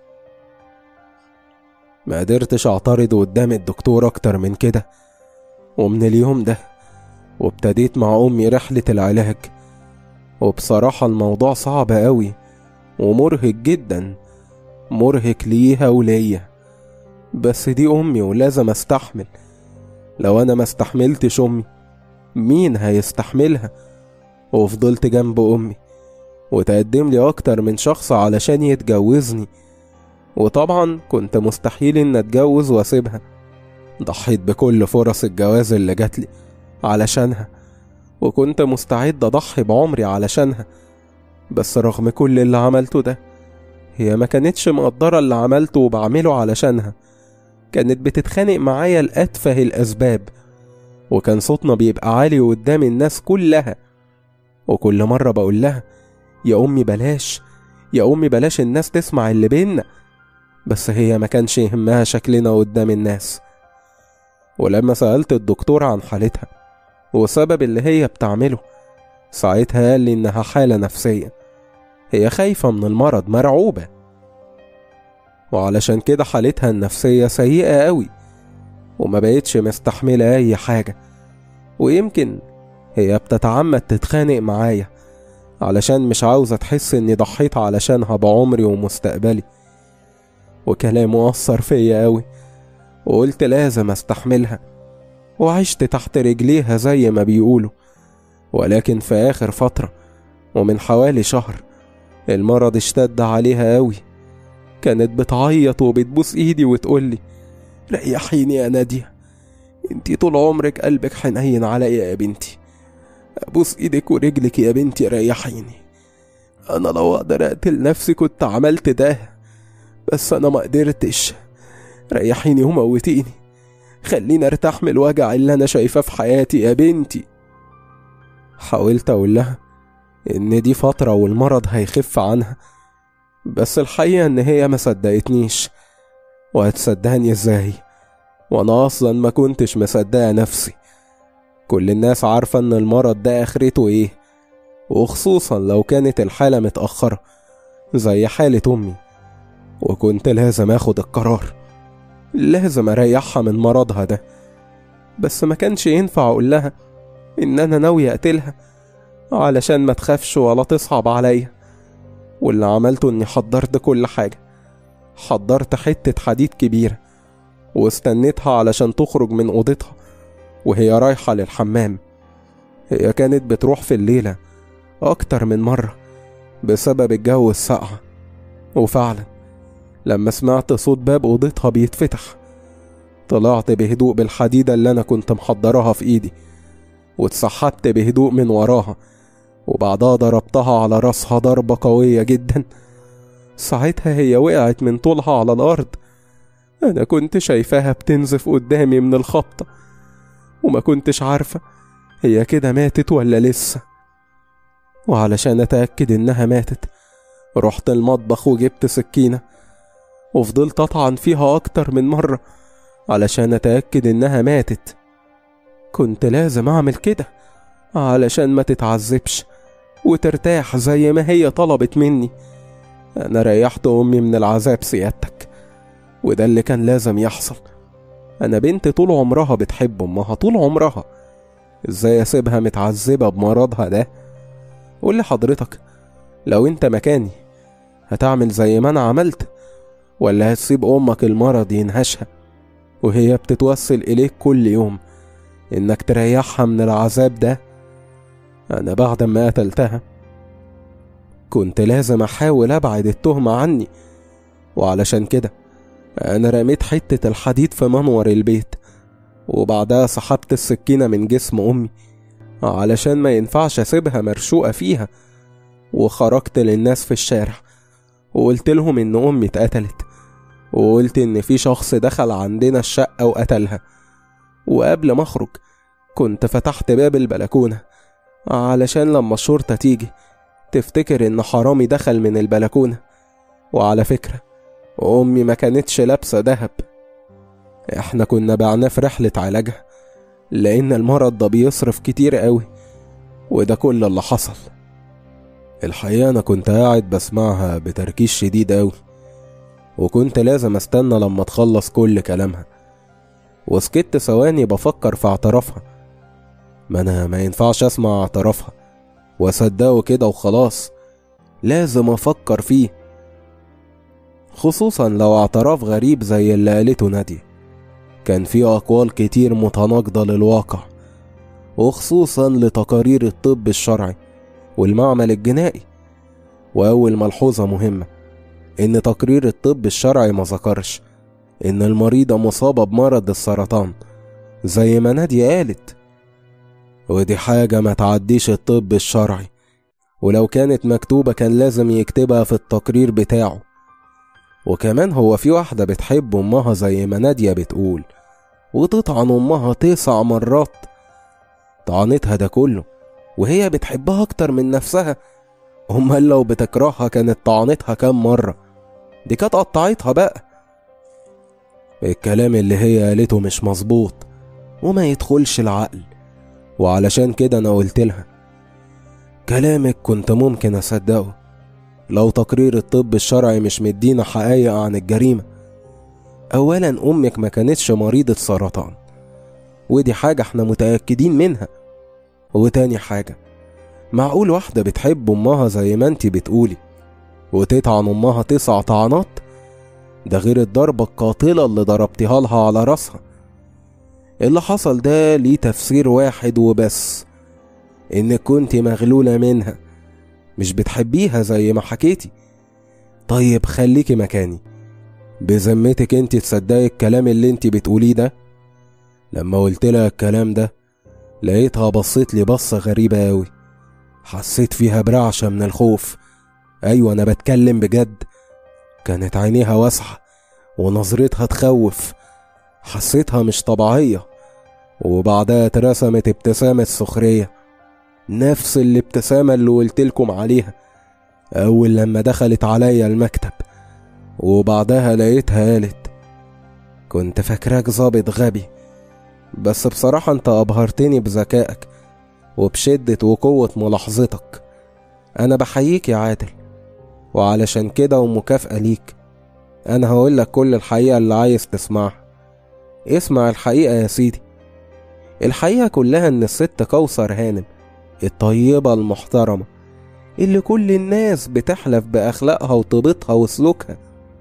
ما قدرتش أعترض قدام الدكتور أكتر من كده ومن اليوم ده وابتديت مع أمي رحلة العلاج وبصراحة الموضوع صعب أوي ومرهق جدا مرهق ليها وليا بس دي أمي ولازم أستحمل لو أنا ما استحملتش أمي مين هيستحملها وفضلت جنب أمي وتقدم لي أكتر من شخص علشان يتجوزني وطبعا كنت مستحيل إن أتجوز وأسيبها ضحيت بكل فرص الجواز اللي جاتلي علشانها وكنت مستعد أضحي بعمري علشانها بس رغم كل اللي عملته ده هي ما كانتش مقدرة اللي عملته وبعمله علشانها كانت بتتخانق معايا لأتفه الأسباب وكان صوتنا بيبقى عالي قدام الناس كلها وكل مرة بقول لها يا أمي بلاش يا أمي بلاش الناس تسمع اللي بينا بس هي ما كانش يهمها شكلنا قدام الناس ولما سألت الدكتور عن حالتها وسبب اللي هي بتعمله ساعتها قال لي إنها حالة نفسية هي خايفة من المرض مرعوبة وعلشان كده حالتها النفسية سيئة قوي وما بقتش مستحملة أي حاجة ويمكن هي بتتعمد تتخانق معايا علشان مش عاوزة تحس إني ضحيت علشانها بعمري ومستقبلي وكلامه أثر فيا أوي وقلت لازم أستحملها وعشت تحت رجليها زي ما بيقولوا ولكن في آخر فترة ومن حوالي شهر المرض اشتد عليها أوي كانت بتعيط وبتبوس إيدي وتقولي ريحيني يا نادية انتي طول عمرك قلبك حنين عليا يا بنتي ابوس ايدك ورجلك يا بنتي ريحيني انا لو اقدر اقتل نفسي كنت عملت ده بس انا ما قدرتش ريحيني وموتيني خليني ارتاح من الوجع اللي انا شايفاه في حياتي يا بنتي حاولت اقول لها ان دي فترة والمرض هيخف عنها بس الحقيقة ان هي ما صدقتنيش وهتصدقني ازاي وانا اصلا ما كنتش مصدقة نفسي كل الناس عارفة ان المرض ده اخرته ايه وخصوصا لو كانت الحالة متأخرة زي حالة امي وكنت لازم اخد القرار لازم اريحها من مرضها ده بس ما كانش ينفع اقول لها ان انا ناوي اقتلها علشان ما تخافش ولا تصعب عليا واللي عملته اني حضرت كل حاجة حضرت حتة حديد كبيرة واستنيتها علشان تخرج من أوضتها وهي رايحة للحمام هي كانت بتروح في الليلة أكتر من مرة بسبب الجو الساقع وفعلا لما سمعت صوت باب أوضتها بيتفتح طلعت بهدوء بالحديدة اللي أنا كنت محضرها في إيدي واتسحبت بهدوء من وراها وبعدها ضربتها على راسها ضربة قوية جدا ساعتها هي وقعت من طولها على الأرض أنا كنت شايفاها بتنزف قدامي من الخبطة وما كنتش عارفة هي كده ماتت ولا لسه وعلشان أتأكد إنها ماتت رحت المطبخ وجبت سكينة وفضلت أطعن فيها أكتر من مرة علشان أتأكد إنها ماتت كنت لازم أعمل كده علشان ما تتعذبش وترتاح زي ما هي طلبت مني أنا ريحت أمي من العذاب سيادتك وده اللي كان لازم يحصل أنا بنت طول عمرها بتحب أمها طول عمرها إزاي أسيبها متعذبة بمرضها ده قول لي حضرتك لو أنت مكاني هتعمل زي ما أنا عملت ولا هتسيب أمك المرض ينهشها وهي بتتوسل إليك كل يوم إنك تريحها من العذاب ده أنا بعد ما قتلتها كنت لازم أحاول أبعد التهمة عني وعلشان كده أنا رميت حتة الحديد في منور البيت وبعدها سحبت السكينة من جسم أمي علشان ما ينفعش أسيبها مرشوقة فيها وخرجت للناس في الشارع وقلت لهم إن أمي اتقتلت وقلت إن في شخص دخل عندنا الشقة وقتلها وقبل ما أخرج كنت فتحت باب البلكونة علشان لما الشرطة تيجي تفتكر إن حرامي دخل من البلكونة وعلى فكرة أمي ما كانتش لابسة دهب إحنا كنا بعناه في رحلة علاجها لأن المرض ده بيصرف كتير قوي وده كل اللي حصل الحقيقة أنا كنت قاعد بسمعها بتركيز شديد قوي وكنت لازم استنى لما تخلص كل كلامها وسكت ثواني بفكر في اعترافها ما أنا ما ينفعش أسمع اعترافها وأصدقه كده وخلاص لازم أفكر فيه خصوصا لو اعتراف غريب زي اللي قالته نادية كان فيه أقوال كتير متناقضة للواقع وخصوصا لتقارير الطب الشرعي والمعمل الجنائي وأول ملحوظة مهمة إن تقرير الطب الشرعي ما ذكرش إن المريضة مصابة بمرض السرطان زي ما نادية قالت ودي حاجة ما تعديش الطب الشرعي ولو كانت مكتوبة كان لازم يكتبها في التقرير بتاعه وكمان هو في واحدة بتحب أمها زي ما نادية بتقول وتطعن أمها تسع مرات طعنتها ده كله وهي بتحبها أكتر من نفسها أمال لو بتكرهها كانت طعنتها كام مرة دي كانت قطعتها بقى الكلام اللي هي قالته مش مظبوط وما يدخلش العقل وعلشان كده أنا قلت لها كلامك كنت ممكن أصدقه لو تقرير الطب الشرعي مش مدينا حقايق عن الجريمة أولا أمك ما كانتش مريضة سرطان ودي حاجة احنا متأكدين منها وتاني حاجة معقول واحدة بتحب أمها زي ما انتي بتقولي وتطعن أمها تسع طعنات ده غير الضربة القاتلة اللي ضربتها لها على راسها اللي حصل ده ليه تفسير واحد وبس إنك كنت مغلولة منها مش بتحبيها زي ما حكيتي طيب خليكي مكاني بذمتك انت تصدقي الكلام اللي انت بتقوليه ده لما قلت لها الكلام ده لقيتها بصيت لي بصة غريبة أوي حسيت فيها برعشة من الخوف أيوة أنا بتكلم بجد كانت عينيها واسعة ونظرتها تخوف حسيتها مش طبيعية وبعدها اترسمت ابتسامة سخرية نفس الابتسامة اللي قلتلكم عليها أول لما دخلت عليا المكتب وبعدها لقيتها قالت كنت فاكراك ظابط غبي بس بصراحة انت أبهرتني بذكائك وبشدة وقوة ملاحظتك أنا بحييك يا عادل وعلشان كده ومكافأة ليك أنا هقولك كل الحقيقة اللي عايز تسمعها اسمع الحقيقة يا سيدي الحقيقة كلها إن الست كوثر هانم الطيبة المحترمة اللي كل الناس بتحلف بأخلاقها وطيبتها وسلوكها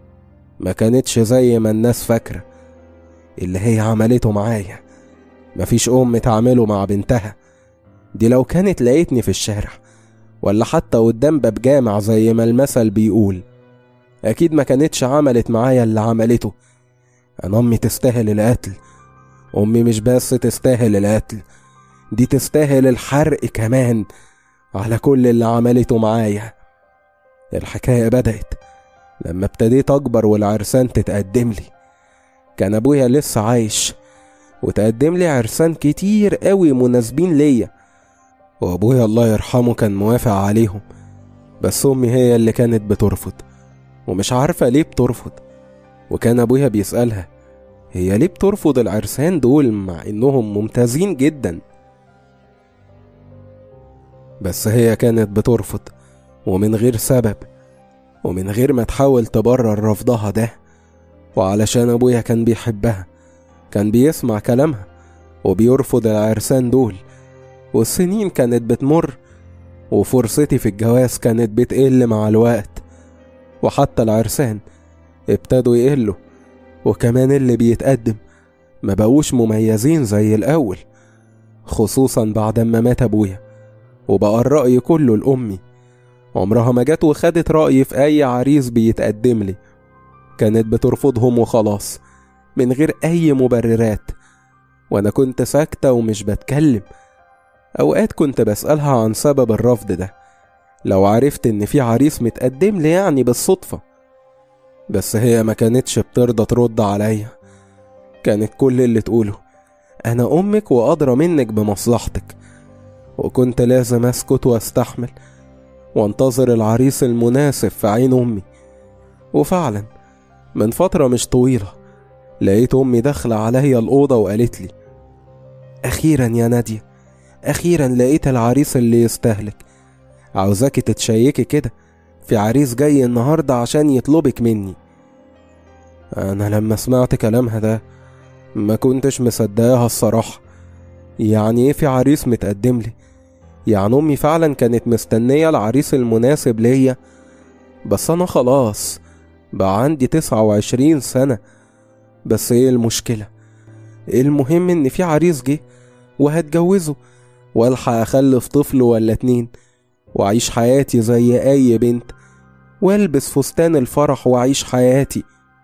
ما كانتش زي ما الناس فاكرة اللي هي عملته معايا مفيش أم تعمله مع بنتها دي لو كانت لقيتني في الشارع ولا حتى قدام باب جامع زي ما المثل بيقول أكيد ما كانتش عملت معايا اللي عملته أنا أمي تستاهل القتل أمي مش بس تستاهل القتل دي تستاهل الحرق كمان على كل اللي عملته معايا الحكاية بدأت لما ابتديت أكبر والعرسان تتقدم لي كان أبويا لسه عايش وتقدم لي عرسان كتير قوي مناسبين ليا وأبويا الله يرحمه كان موافق عليهم بس أمي هي اللي كانت بترفض ومش عارفة ليه بترفض وكان أبويا بيسألها هي ليه بترفض العرسان دول مع إنهم ممتازين جدا بس هي كانت بترفض ومن غير سبب ومن غير ما تحاول تبرر رفضها ده وعلشان أبويا كان بيحبها كان بيسمع كلامها وبيرفض العرسان دول والسنين كانت بتمر وفرصتي في الجواز كانت بتقل مع الوقت وحتى العرسان ابتدوا يقلوا وكمان اللي بيتقدم ما بقوش مميزين زي الأول خصوصا بعد ما مات أبويا وبقى الرأي كله لأمي عمرها ما جت وخدت رأيي في أي عريس بيتقدم لي كانت بترفضهم وخلاص من غير أي مبررات وأنا كنت ساكتة ومش بتكلم أوقات كنت بسألها عن سبب الرفض ده لو عرفت إن في عريس متقدم لي يعني بالصدفة بس هي ما كانتش بترضى ترد عليا كانت كل اللي تقوله أنا أمك وأدرى منك بمصلحتك وكنت لازم أسكت وأستحمل وانتظر العريس المناسب في عين أمي وفعلا من فترة مش طويلة لقيت أمي داخلة عليا الأوضة وقالت لي أخيرا يا نادية أخيرا لقيت العريس اللي يستهلك عاوزاكي تتشيكي كده في عريس جاي النهاردة عشان يطلبك مني أنا لما سمعت كلامها ده ما كنتش مصدقاها الصراحة يعني ايه في عريس متقدم لي يعني أمي فعلا كانت مستنية العريس المناسب ليا بس أنا خلاص بقى عندي تسعة وعشرين سنة بس ايه المشكلة المهم ان في عريس جه وهتجوزه والحق اخلف طفل ولا اتنين واعيش حياتي زي اي بنت والبس فستان الفرح واعيش حياتي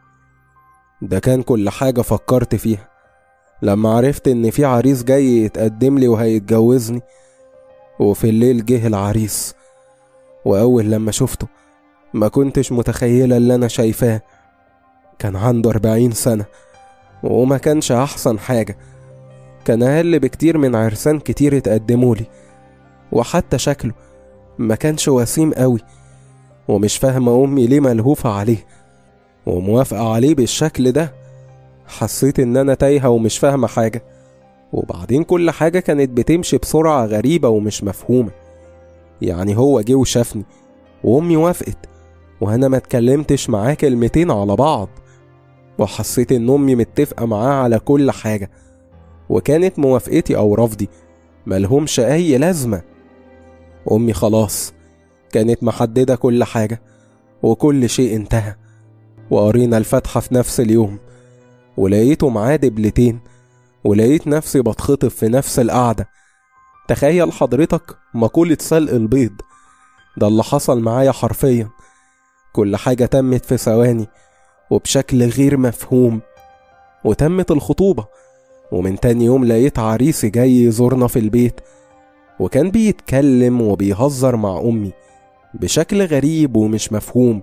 ده كان كل حاجة فكرت فيها لما عرفت ان في عريس جاي يتقدم لي وهيتجوزني وفي الليل جه العريس واول لما شفته ما كنتش متخيلة اللي انا شايفاه كان عنده أربعين سنة وما كانش أحسن حاجة كان أقل بكتير من عرسان كتير اتقدمولي وحتى شكله ما كانش وسيم قوي ومش فاهمة أمي ليه ملهوفة عليه وموافقة عليه بالشكل ده حسيت إن أنا تايهة ومش فاهمة حاجة وبعدين كل حاجة كانت بتمشي بسرعة غريبة ومش مفهومة يعني هو جه وشافني وأمي وافقت وأنا ما اتكلمتش معاه كلمتين على بعض وحسيت إن أمي متفقة معاه على كل حاجة وكانت موافقتي أو رفضي ملهمش أي لازمة أمي خلاص كانت محددة كل حاجة وكل شيء انتهى وقرينا الفاتحة في نفس اليوم ولقيته معاه دبلتين ولقيت نفسي بتخطف في نفس القعدة تخيل حضرتك مقولة سلق البيض ده اللي حصل معايا حرفيا كل حاجة تمت في ثواني وبشكل غير مفهوم وتمت الخطوبة ومن تاني يوم لقيت عريسي جاي يزورنا في البيت وكان بيتكلم وبيهزر مع أمي بشكل غريب ومش مفهوم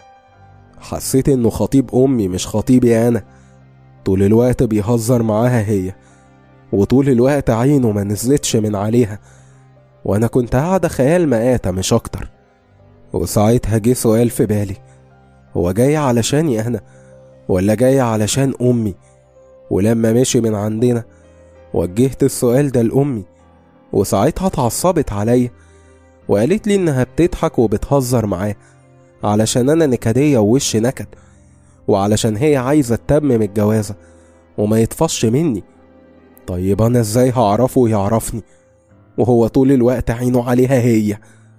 حسيت إنه خطيب أمي مش خطيبي أنا طول الوقت بيهزر معاها هي وطول الوقت عينه ما نزلتش من عليها وأنا كنت قاعدة خيال مآتة مش أكتر وساعتها جه سؤال في بالي هو جاي علشاني أنا ولا جاي علشان أمي ولما مشي من عندنا وجهت السؤال ده لأمي وساعتها اتعصبت عليا وقالت لي إنها بتضحك وبتهزر معاه علشان أنا نكدية ووش نكد وعلشان هي عايزة تتمم الجوازة وما يطفش مني طيب أنا إزاي هعرفه يعرفني وهو طول الوقت عينه عليها هي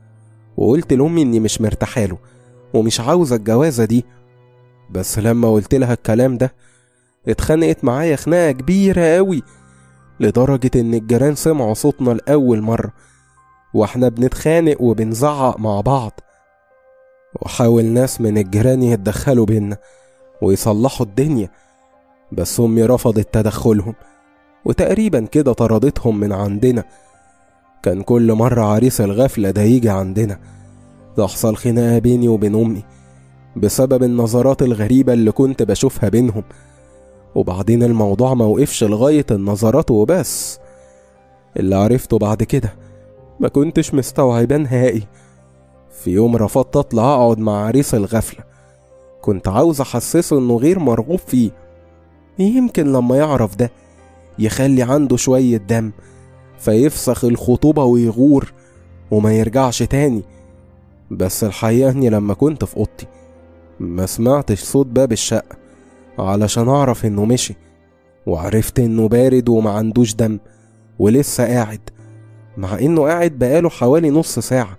وقلت لأمي إني مش مرتاحاله ومش عاوزة الجوازة دي بس لما قلت لها الكلام ده اتخانقت معايا خناقة كبيرة قوي لدرجة إن الجيران سمعوا صوتنا لأول مرة واحنا بنتخانق وبنزعق مع بعض وحاول ناس من الجيران يتدخلوا بينا ويصلحوا الدنيا بس أمي رفضت تدخلهم وتقريبا كده طردتهم من عندنا كان كل مرة عريس الغفلة ده يجي عندنا تحصل خناقة بيني وبين أمي بسبب النظرات الغريبة اللي كنت بشوفها بينهم وبعدين الموضوع ما وقفش لغاية النظرات وبس اللي عرفته بعد كده ما كنتش مستوعباه نهائي في يوم رفضت اطلع اقعد مع عريس الغفلة كنت عاوز احسسه انه غير مرغوب فيه يمكن لما يعرف ده يخلي عنده شوية دم فيفسخ الخطوبة ويغور وما يرجعش تاني بس الحقيقة اني لما كنت في اوضتي ما سمعتش صوت باب الشقة علشان اعرف انه مشي وعرفت انه بارد وما عندوش دم ولسه قاعد مع انه قاعد بقاله حوالي نص ساعة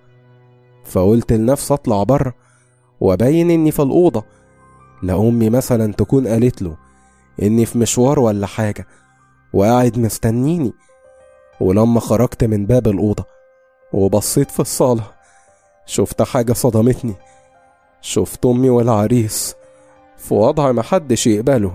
فقلت لنفسي اطلع بره وابين اني في الأوضة لأمي مثلا تكون قالت له اني في مشوار ولا حاجة وقاعد مستنيني ولما خرجت من باب الأوضة وبصيت في الصالة شفت حاجة صدمتني شفت أمي والعريس في وضع محدش يقبله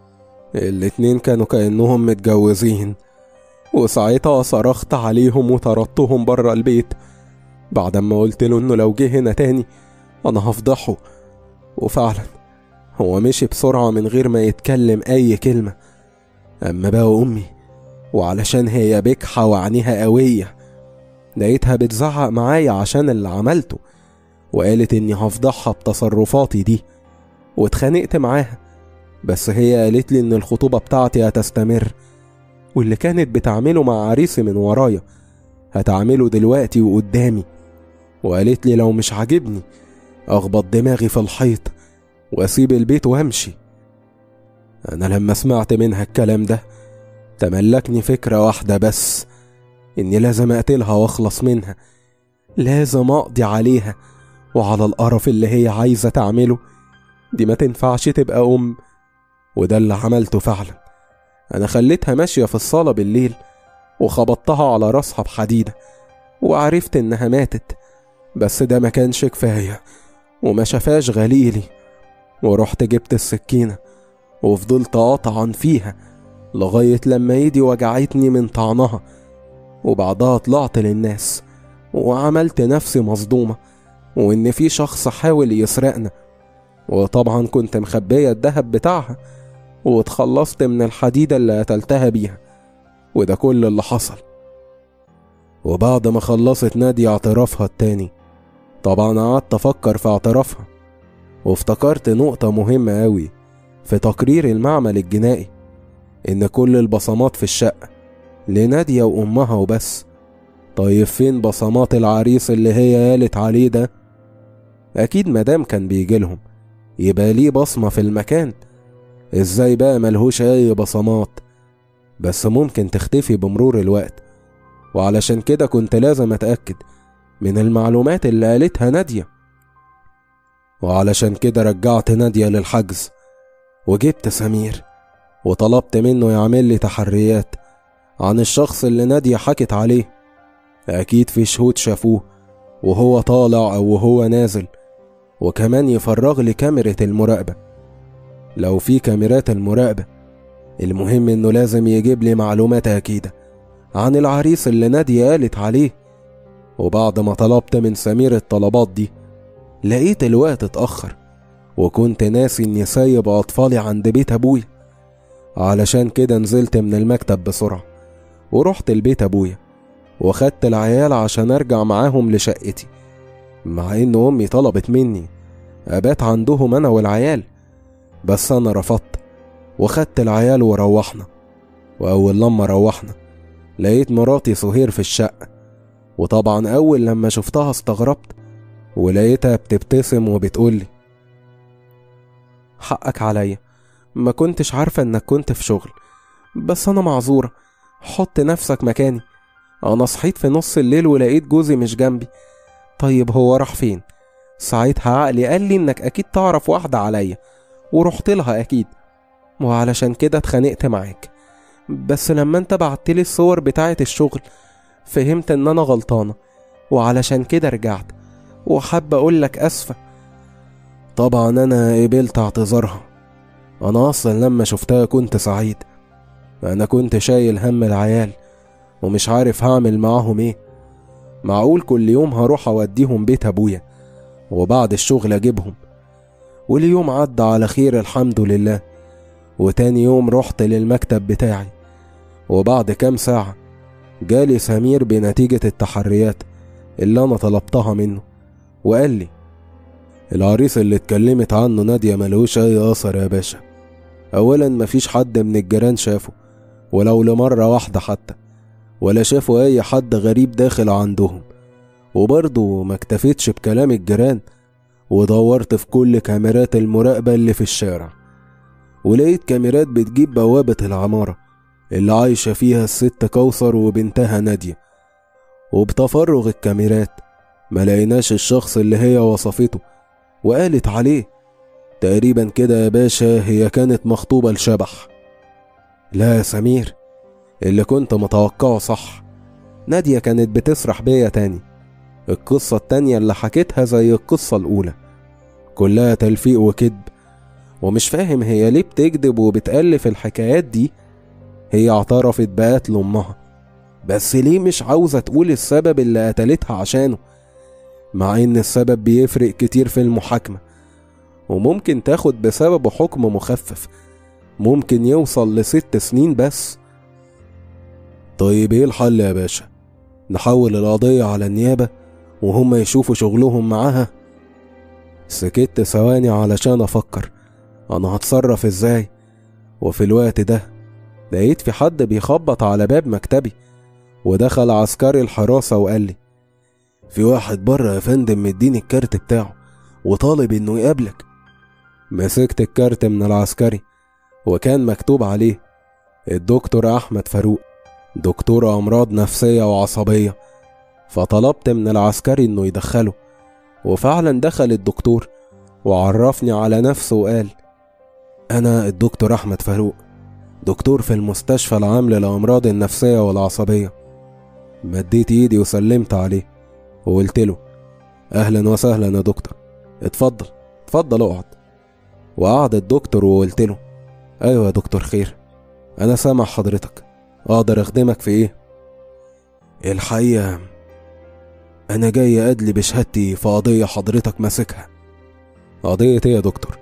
الاتنين كانوا كأنهم متجوزين وساعتها صرخت عليهم وطردتهم برا البيت بعد ما قلت له انه لو جه هنا تاني انا هفضحه وفعلا هو مشي بسرعة من غير ما يتكلم أي كلمة أما بقى أمي وعلشان هي بكحة وعينيها قوية لقيتها بتزعق معايا عشان اللي عملته وقالت إني هفضحها بتصرفاتي دي واتخانقت معاها بس هي قالت لي إن الخطوبة بتاعتي هتستمر واللي كانت بتعمله مع عريسي من ورايا هتعمله دلوقتي وقدامي وقالت لي لو مش عاجبني أخبط دماغي في الحيط وأسيب البيت وأمشي أنا لما سمعت منها الكلام ده تملكني فكرة واحدة بس إني لازم أقتلها وأخلص منها لازم أقضي عليها وعلى القرف اللي هي عايزة تعمله دي ما تنفعش تبقى أم وده اللي عملته فعلا أنا خليتها ماشية في الصالة بالليل وخبطتها على راسها بحديدة وعرفت إنها ماتت بس ده ما كانش كفاية وما شافاش غليلي ورحت جبت السكينة وفضلت أطعن فيها لغاية لما ايدي وجعتني من طعنها وبعدها طلعت للناس وعملت نفسي مصدومة وإن في شخص حاول يسرقنا وطبعا كنت مخبية الدهب بتاعها واتخلصت من الحديدة اللي قتلتها بيها وده كل اللي حصل وبعد ما خلصت نادية اعترافها التاني طبعا قعدت أفكر في اعترافها وافتكرت نقطة مهمة أوي في تقرير المعمل الجنائي إن كل البصمات في الشقة لنادية وأمها وبس طيب فين بصمات العريس اللي هي قالت عليه ده أكيد مدام كان بيجيلهم يبقى ليه بصمة في المكان ازاي بقى ملهوش أي بصمات بس ممكن تختفي بمرور الوقت وعلشان كده كنت لازم أتأكد من المعلومات اللي قالتها نادية وعلشان كده رجعت نادية للحجز وجبت سمير وطلبت منه يعمل لي تحريات عن الشخص اللي نادية حكت عليه أكيد في شهود شافوه وهو طالع أو وهو نازل وكمان يفرغ لي كاميرا المراقبة لو في كاميرات المراقبة المهم إنه لازم يجيب لي معلومات أكيدة عن العريس اللي نادية قالت عليه وبعد ما طلبت من سمير الطلبات دي لقيت الوقت اتأخر وكنت ناسي إني سايب أطفالي عند بيت أبويا علشان كده نزلت من المكتب بسرعة ورحت البيت أبويا وخدت العيال عشان أرجع معاهم لشقتي مع إن أمي طلبت مني أبات عندهم أنا والعيال بس أنا رفضت وخدت العيال وروحنا وأول لما روحنا لقيت مراتي سهير في الشقة وطبعا أول لما شفتها استغربت ولقيتها بتبتسم وبتقولي حقك عليا ما كنتش عارفة انك كنت في شغل بس انا معذورة حط نفسك مكاني انا صحيت في نص الليل ولقيت جوزي مش جنبي طيب هو راح فين ساعتها عقلي قال لي انك اكيد تعرف واحدة عليا ورحت لها اكيد وعلشان كده اتخانقت معاك بس لما انت بعتلي الصور بتاعة الشغل فهمت ان انا غلطانة وعلشان كده رجعت وحابة اقولك اسفة طبعا أنا قبلت اعتذارها أنا أصلا لما شفتها كنت سعيد أنا كنت شايل هم العيال ومش عارف هعمل معاهم إيه معقول كل يوم هروح أوديهم بيت أبويا وبعد الشغل أجيبهم واليوم عدى على خير الحمد لله وتاني يوم رحت للمكتب بتاعي وبعد كام ساعة جالي سمير بنتيجة التحريات اللي أنا طلبتها منه وقال لي العريس اللي اتكلمت عنه نادية ملهوش أي أثر يا باشا أولا مفيش حد من الجيران شافه ولو لمرة واحدة حتى ولا شافوا أي حد غريب داخل عندهم وبرضه ما اكتفيتش بكلام الجيران ودورت في كل كاميرات المراقبة اللي في الشارع ولقيت كاميرات بتجيب بوابة العمارة اللي عايشة فيها الست كوثر وبنتها نادية وبتفرغ الكاميرات ما لقيناش الشخص اللي هي وصفته وقالت عليه تقريبا كده يا باشا هي كانت مخطوبة لشبح لا يا سمير اللي كنت متوقعه صح نادية كانت بتسرح بيا تاني القصة التانية اللي حكيتها زي القصة الأولى كلها تلفيق وكذب ومش فاهم هي ليه بتكذب وبتألف الحكايات دي هي اعترفت بقتل أمها بس ليه مش عاوزة تقول السبب اللي قتلتها عشانه مع إن السبب بيفرق كتير في المحاكمة وممكن تاخد بسببه حكم مخفف ممكن يوصل لست سنين بس طيب ايه الحل يا باشا نحول القضية على النيابة وهم يشوفوا شغلهم معاها سكت ثواني علشان افكر انا هتصرف ازاي وفي الوقت ده لقيت في حد بيخبط على باب مكتبي ودخل عسكري الحراسة وقال لي في واحد بره يا فندم مديني الكارت بتاعه وطالب انه يقابلك مسكت الكارت من العسكري وكان مكتوب عليه الدكتور احمد فاروق دكتور امراض نفسيه وعصبيه فطلبت من العسكري انه يدخله وفعلا دخل الدكتور وعرفني على نفسه وقال انا الدكتور احمد فاروق دكتور في المستشفى العام للامراض النفسيه والعصبيه مديت ايدي وسلمت عليه وقلت له اهلا وسهلا يا دكتور اتفضل اتفضل اقعد وقعد الدكتور وقلت له ايوه يا دكتور خير انا سامع حضرتك اقدر اخدمك في ايه الحقيقه انا جاي ادلي بشهادتي في قضيه حضرتك ماسكها قضيه ايه يا دكتور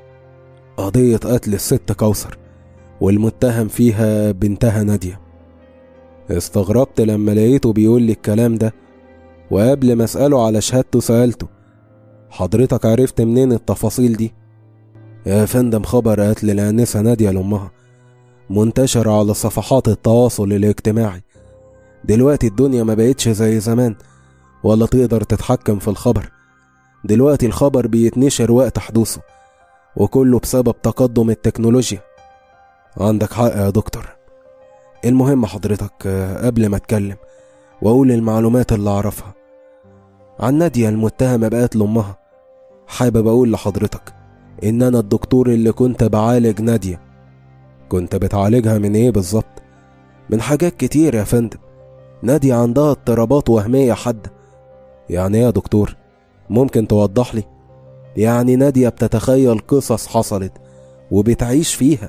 قضيه قتل الست كوثر والمتهم فيها بنتها ناديه استغربت لما لقيته بيقول لي الكلام ده وقبل ما اسأله على شهادته سألته حضرتك عرفت منين التفاصيل دي يا فندم خبر قتل الآنسة نادية لأمها منتشر على صفحات التواصل الاجتماعي دلوقتي الدنيا ما بقتش زي زمان ولا تقدر تتحكم في الخبر دلوقتي الخبر بيتنشر وقت حدوثه وكله بسبب تقدم التكنولوجيا عندك حق يا دكتور المهم حضرتك قبل ما اتكلم واقول المعلومات اللي اعرفها عن نادية المتهمة بقتل امها حابب اقول لحضرتك ان انا الدكتور اللي كنت بعالج نادية كنت بتعالجها من ايه بالظبط من حاجات كتير يا فندم نادية عندها اضطرابات وهمية حادة يعني ايه يا دكتور ممكن توضح لي يعني نادية بتتخيل قصص حصلت وبتعيش فيها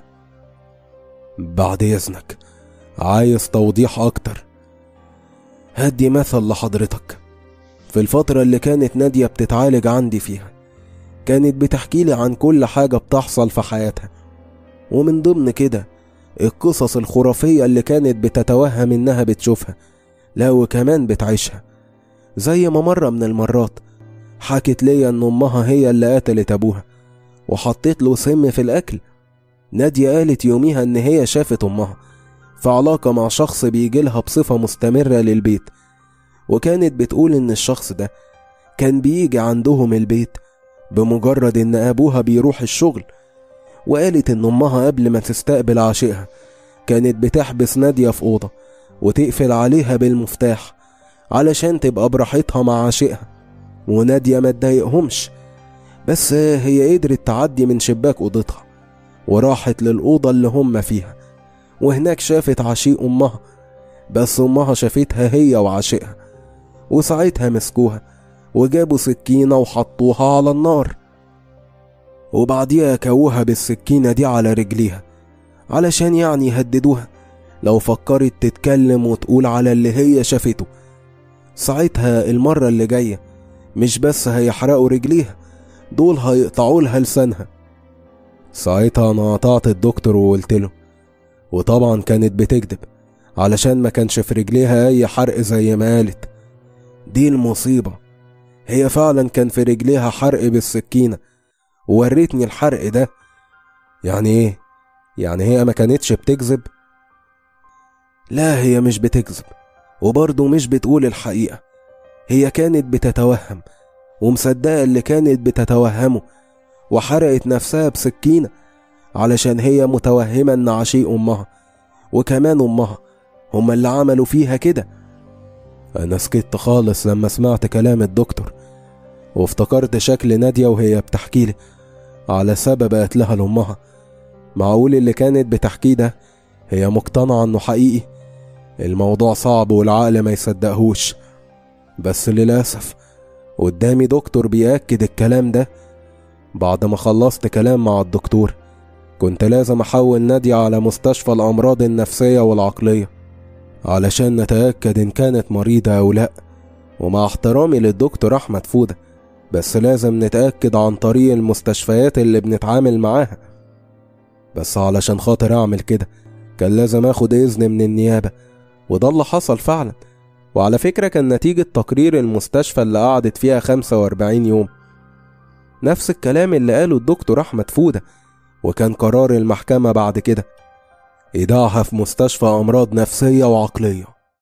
بعد إذنك عايز توضيح أكتر هدي مثل لحضرتك في الفترة اللي كانت نادية بتتعالج عندي فيها كانت بتحكي لي عن كل حاجة بتحصل في حياتها ومن ضمن كده القصص الخرافية اللي كانت بتتوهم إنها بتشوفها لا وكمان بتعيشها زي ما مرة من المرات حكت ليا إن أمها هي اللي قتلت أبوها وحطيت له سم في الأكل نادية قالت يوميها إن هي شافت أمها في علاقة مع شخص بيجيلها بصفة مستمرة للبيت وكانت بتقول إن الشخص ده كان بيجي عندهم البيت بمجرد إن أبوها بيروح الشغل وقالت إن أمها قبل ما تستقبل عاشقها كانت بتحبس نادية في أوضة وتقفل عليها بالمفتاح علشان تبقى براحتها مع عاشقها ونادية ما تضايقهمش بس هي قدرت تعدي من شباك أوضتها وراحت للأوضة اللي هم فيها وهناك شافت عشيق أمها بس أمها شافتها هي وعشيقها وساعتها مسكوها وجابوا سكينة وحطوها على النار وبعديها كوها بالسكينة دي على رجليها علشان يعني يهددوها لو فكرت تتكلم وتقول على اللي هي شافته ساعتها المرة اللي جاية مش بس هيحرقوا رجليها دول هيقطعوا لها لسانها ساعتها انا قطعت الدكتور وقلت له وطبعا كانت بتكذب علشان ما كانش في رجليها اي حرق زي ما قالت دي المصيبة هي فعلا كان في رجليها حرق بالسكينة ووريتني الحرق ده يعني ايه يعني هي ما كانتش بتكذب لا هي مش بتكذب وبرضه مش بتقول الحقيقة هي كانت بتتوهم ومصدقة اللي كانت بتتوهمه وحرقت نفسها بسكينة علشان هي متوهمة إن عشيق أمها وكمان أمها هما اللي عملوا فيها كده أنا سكت خالص لما سمعت كلام الدكتور وافتكرت شكل نادية وهي بتحكي لي على سبب قتلها لأمها معقول اللي كانت بتحكيه ده هي مقتنعة إنه حقيقي الموضوع صعب والعقل ما يصدقهوش بس للأسف قدامي دكتور بيأكد الكلام ده بعد ما خلصت كلام مع الدكتور كنت لازم أحول نادية على مستشفى الأمراض النفسية والعقلية علشان نتأكد إن كانت مريضة أو لأ ومع احترامي للدكتور أحمد فودة بس لازم نتأكد عن طريق المستشفيات اللي بنتعامل معاها بس علشان خاطر أعمل كده كان لازم أخد إذن من النيابة وده اللي حصل فعلا وعلى فكرة كان نتيجة تقرير المستشفى اللي قعدت فيها 45 يوم نفس الكلام اللي قاله الدكتور أحمد فودة وكان قرار المحكمة بعد كده إيداعها في مستشفى أمراض نفسية وعقلية